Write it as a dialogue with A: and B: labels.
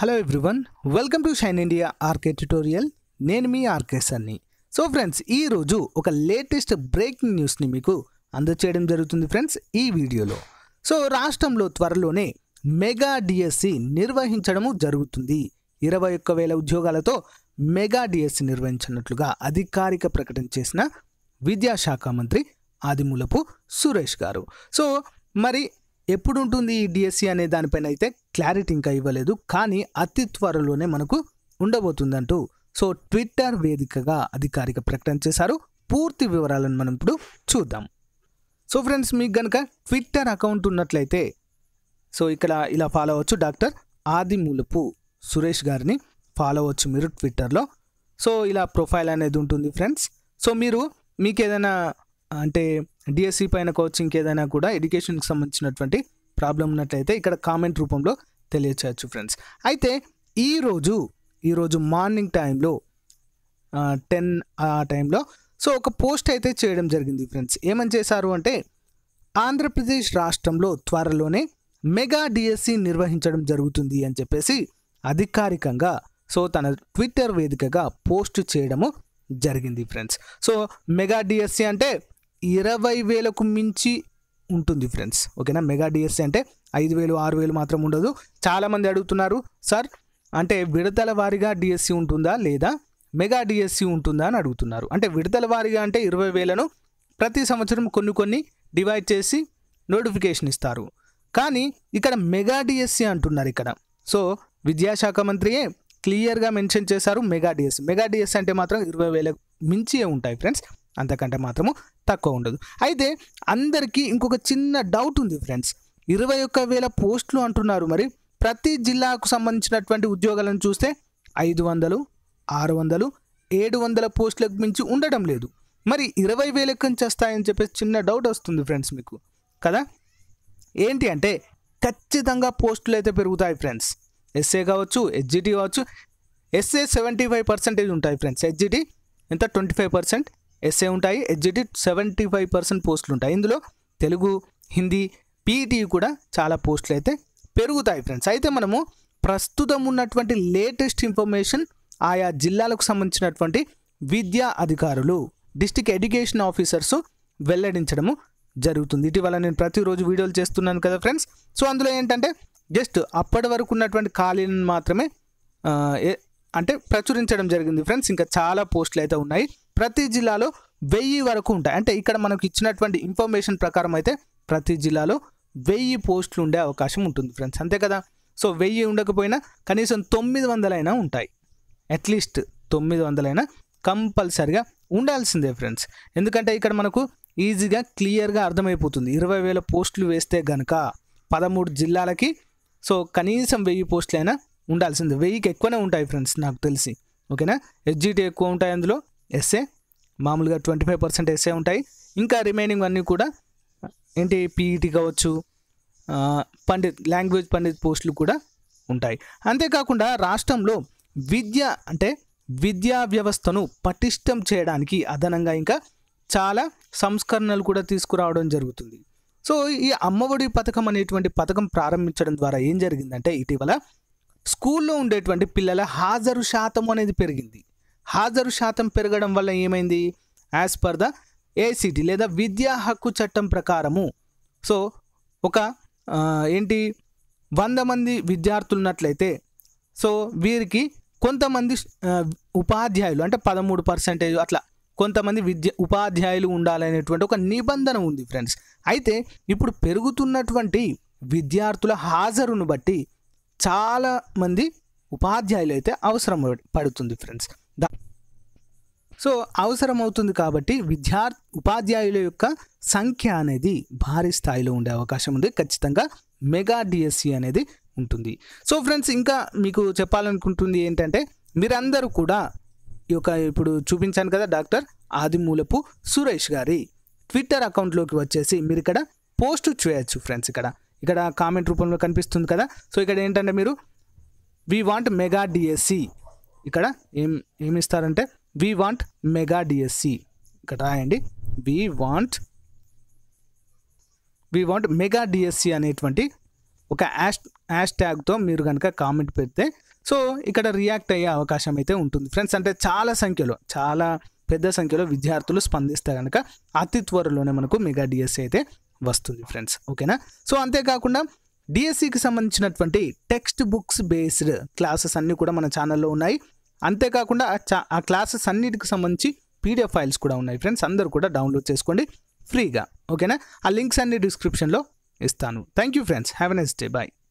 A: hello everyone welcome to shine India RK tutorial నేను మీ RK Sunny so friends ఈరోజు ఒక లేటెస్ట్ బ్రేకింగ్ న్యూస్ని మీకు అందచేయడం జరుగుతుంది ఫ్రెండ్స్ ఈ వీడియోలో సో రాష్ట్రంలో త్వరలోనే మెగా డిఎస్సి నిర్వహించడము జరుగుతుంది ఇరవై ఒక్క వేల ఉద్యోగాలతో మెగా డిఎస్సి నిర్వహించినట్లుగా అధికారిక ప్రకటన చేసిన విద్యాశాఖ మంత్రి ఆదిమూలపు సురేష్ గారు సో మరి ఎప్పుడు ఉంటుంది ఈ డిఎస్సి అనే దానిపైన అయితే క్లారిటీ ఇంకా ఇవ్వలేదు కానీ అతి త్వరలోనే మనకు ఉండబోతుందంటూ సో ట్విట్టర్ వేదికగా అధికారిక ప్రకటన చేశారు పూర్తి వివరాలను మనం ఇప్పుడు చూద్దాం సో ఫ్రెండ్స్ మీకు కనుక ట్విట్టర్ అకౌంట్ ఉన్నట్లయితే సో ఇక్కడ ఇలా ఫాలో అవ్వచ్చు డాక్టర్ ఆదిమూలపు సురేష్ గారిని ఫాలో అవ్వచ్చు మీరు ట్విట్టర్లో సో ఇలా ప్రొఫైల్ అనేది ఉంటుంది ఫ్రెండ్స్ సో మీరు మీకు ఏదైనా అంటే డిఎస్సి పైన కోచింగ్కి ఏదైనా కూడా ఎడ్యుకేషన్కి సంబంధించినటువంటి ప్రాబ్లం ఉన్నట్లయితే ఇక్కడ కామెంట్ రూపంలో తెలియచేయచ్చు ఫ్రెండ్స్ అయితే ఈరోజు ఈరోజు మార్నింగ్ టైంలో టెన్ ఆ టైంలో సో ఒక పోస్ట్ అయితే చేయడం జరిగింది ఫ్రెండ్స్ ఏమని చేశారు అంటే ఆంధ్రప్రదేశ్ రాష్ట్రంలో త్వరలోనే మెగా డిఎస్సి నిర్వహించడం జరుగుతుంది అని చెప్పేసి అధికారికంగా సో తన ట్విట్టర్ వేదికగా పోస్ట్ చేయడము జరిగింది ఫ్రెండ్స్ సో మెగా డిఎస్సి అంటే ఇరవై వేలకు మించి ఉంటుంది ఫ్రెండ్స్ ఓకేనా మెగా డిఎస్సి అంటే ఐదు వేలు ఆరు వేలు మాత్రం ఉండదు చాలామంది అడుగుతున్నారు సార్ అంటే విడతల వారీగా డిఎస్సి ఉంటుందా లేదా మెగా డిఎస్సి ఉంటుందా అని అడుగుతున్నారు అంటే విడతల వారీగా అంటే ఇరవై వేలను ప్రతి సంవత్సరం కొన్ని కొన్ని డివైడ్ చేసి నోటిఫికేషన్ ఇస్తారు కానీ ఇక్కడ మెగా డిఎస్సి అంటున్నారు ఇక్కడ సో విద్యాశాఖ మంత్రియే క్లియర్గా మెన్షన్ చేశారు మెగా డిఎస్సి మెగా డిఎస్సి అంటే మాత్రం ఇరవై వేల మించియే ఉంటాయి ఫ్రెండ్స్ అంతకంటే మాత్రము తక్కువ ఉండదు అయితే అందరికీ ఇంకొక చిన్న డౌట్ ఉంది ఫ్రెండ్స్ ఇరవై ఒక్క వేల పోస్టులు అంటున్నారు మరి ప్రతి జిల్లాకు సంబంధించినటువంటి ఉద్యోగాలను చూస్తే ఐదు వందలు ఆరు వందలు ఏడు వందల పోస్టులకు మించి ఉండడం లేదు మరి ఇరవై వేలకు నుంచి వస్తాయని చెప్పేసి చిన్న డౌట్ వస్తుంది ఫ్రెండ్స్ మీకు కదా ఏంటి అంటే ఖచ్చితంగా పోస్టులు అయితే పెరుగుతాయి ఫ్రెండ్స్ ఎస్ఏ కావచ్చు హెచ్జిటి కావచ్చు ఎస్ఏ సెవెంటీ ఫైవ్ పర్సెంటేజ్ ఉంటాయి ఫ్రెండ్స్ హెచ్జిటి ఎంత ట్వంటీ ఫైవ్ పర్సెంట్ ఎస్ఏ ఉంటాయి హెచ్జిటి సెవెంటీ ఫైవ్ పర్సెంట్ పోస్టులు ఉంటాయి ఇందులో తెలుగు హిందీ పీఈటీ కూడా చాలా పోస్టులు అయితే పెరుగుతాయి ఫ్రెండ్స్ అయితే మనము ప్రస్తుతం ఉన్నటువంటి లేటెస్ట్ ఇన్ఫర్మేషన్ ఆయా జిల్లాలకు సంబంధించినటువంటి విద్యా అధికారులు డిస్టిక్ ఎడ్యుకేషన్ ఆఫీసర్స్ వెల్లడించడము జరుగుతుంది ఇటీవల నేను ప్రతిరోజు వీడియోలు చేస్తున్నాను కదా ఫ్రెండ్స్ సో అందులో ఏంటంటే జస్ట్ అప్పటి వరకు ఉన్నటువంటి ఖాళీలను మాత్రమే ఆ, ఏ- అంటే ప్రచురించడం జరిగింది ఫ్రెండ్స్ ఇంకా చాలా పోస్టులు అయితే ఉన్నాయి ప్రతి జిల్లాలో వెయ్యి వరకు ఉంటాయి అంటే ఇక్కడ మనకు ఇచ్చినటువంటి ఇన్ఫర్మేషన్ ప్రకారం అయితే ప్రతి జిల్లాలో వెయ్యి పోస్టులు ఉండే అవకాశం ఉంటుంది ఫ్రెండ్స్ అంతే కదా సో వెయ్యి ఉండకపోయినా కనీసం తొమ్మిది వందలైనా ఉంటాయి అట్లీస్ట్ తొమ్మిది వందలైనా కంపల్సరిగా ఉండాల్సిందే ఫ్రెండ్స్ ఎందుకంటే ఇక్కడ మనకు ఈజీగా క్లియర్గా అర్థమైపోతుంది ఇరవై వేల పోస్టులు వేస్తే గనక పదమూడు జిల్లాలకి సో కనీసం వెయ్యి పోస్టులైనా ఉండాల్సిందే వెయ్యికి ఎక్కువనే ఉంటాయి ఫ్రెండ్స్ నాకు తెలిసి ఓకేనా హెచ్జిటి ఎక్కువ ఉంటాయి అందులో ఎస్ఏ మామూలుగా ట్వంటీ ఫైవ్ పర్సెంట్ ఎస్ఏ ఉంటాయి ఇంకా రిమైనింగ్ అన్నీ కూడా ఏంటి పీఈటీ కావచ్చు ఆ, పండిత్ లాంగ్వేజ్ పండిత్ పోస్టులు కూడా ఉంటాయి అంతేకాకుండా రాష్ట్రంలో విద్య అంటే విద్యా వ్యవస్థను పటిష్టం చేయడానికి అదనంగా ఇంకా చాలా సంస్కరణలు కూడా తీసుకురావడం జరుగుతుంది సో ఈ అమ్మఒడి పథకం అనేటువంటి పథకం ప్రారంభించడం ద్వారా ఏం జరిగిందంటే ఇటీవల స్కూల్లో ఉండేటువంటి పిల్లల హాజరు శాతం అనేది పెరిగింది హాజరు శాతం పెరగడం వల్ల ఏమైంది యాజ్ పర్ ద ఏసీటీ లేదా విద్యా హక్కు చట్టం ప్రకారము సో ఒక ఆ, ఏంటి వంద మంది విద్యార్థులు ఉన్నట్లయితే సో వీరికి కొంతమంది ఆ, ఉపాధ్యాయులు అంటే పదమూడు పర్సెంటేజ్ అట్లా కొంతమంది విద్య ఉపాధ్యాయులు ఉండాలనేటువంటి ఒక నిబంధన ఉంది ఫ్రెండ్స్ అయితే ఇప్పుడు పెరుగుతున్నటువంటి విద్యార్థుల హాజరును బట్టి చాలా మంది ఉపాధ్యాయులు అయితే అవసరం పడుతుంది ఫ్రెండ్స్ దా సో అవసరం అవుతుంది కాబట్టి విద్యార్థి ఉపాధ్యాయుల యొక్క సంఖ్య అనేది భారీ స్థాయిలో ఉండే అవకాశం ఉంది ఖచ్చితంగా మెగా డిఎస్సి అనేది ఉంటుంది సో ఫ్రెండ్స్ ఇంకా మీకు చెప్పాలనుకుంటుంది ఏంటంటే మీరందరూ కూడా ఈ యొక్క ఇప్పుడు చూపించాను కదా డాక్టర్ ఆదిమూలపు సురేష్ గారి ట్విట్టర్ అకౌంట్లోకి వచ్చేసి మీరు ఇక్కడ పోస్ట్ చేయొచ్చు ఫ్రెండ్స్ ఇక్కడ ఇక్కడ కామెంట్ రూపంలో కనిపిస్తుంది కదా సో ఇక్కడ ఏంటంటే మీరు వి వాంట్ మెగా డిఎస్సి ఇక్కడ ఏం ఏమి ఇస్తారంటే వి వాంట్ మెగా డిఎస్సి ఇక్కడ రాయండి we want we want mega DSC అనేటువంటి ఒక యాష్ హ్యాష్ ట్యాగ్తో మీరు కనుక కామెంట్ పెడితే సో ఇక్కడ రియాక్ట్ అయ్యే అవకాశం అయితే ఉంటుంది ఫ్రెండ్స్ అంటే చాలా సంఖ్యలో చాలా పెద్ద సంఖ్యలో విద్యార్థులు స్పందిస్తే కనుక అతి త్వరలోనే మనకు మెగా డిఎస్సి అయితే వస్తుంది ఫ్రెండ్స్ ఓకేనా సో అంతేకాకుండా డిఎస్సికి సంబంధించినటువంటి టెక్స్ట్ బుక్స్ బేస్డ్ క్లాసెస్ అన్నీ కూడా మన ఛానల్లో ఉన్నాయి అంతేకాకుండా ఆ చా ఆ క్లాసెస్ అన్నిటికి సంబంధించి పీడిఎఫ్ ఫైల్స్ కూడా ఉన్నాయి ఫ్రెండ్స్ అందరూ కూడా డౌన్లోడ్ చేసుకోండి ఫ్రీగా ఓకేనా ఆ లింక్స్ అన్ని డిస్క్రిప్షన్లో ఇస్తాను thank you friends have a next day bye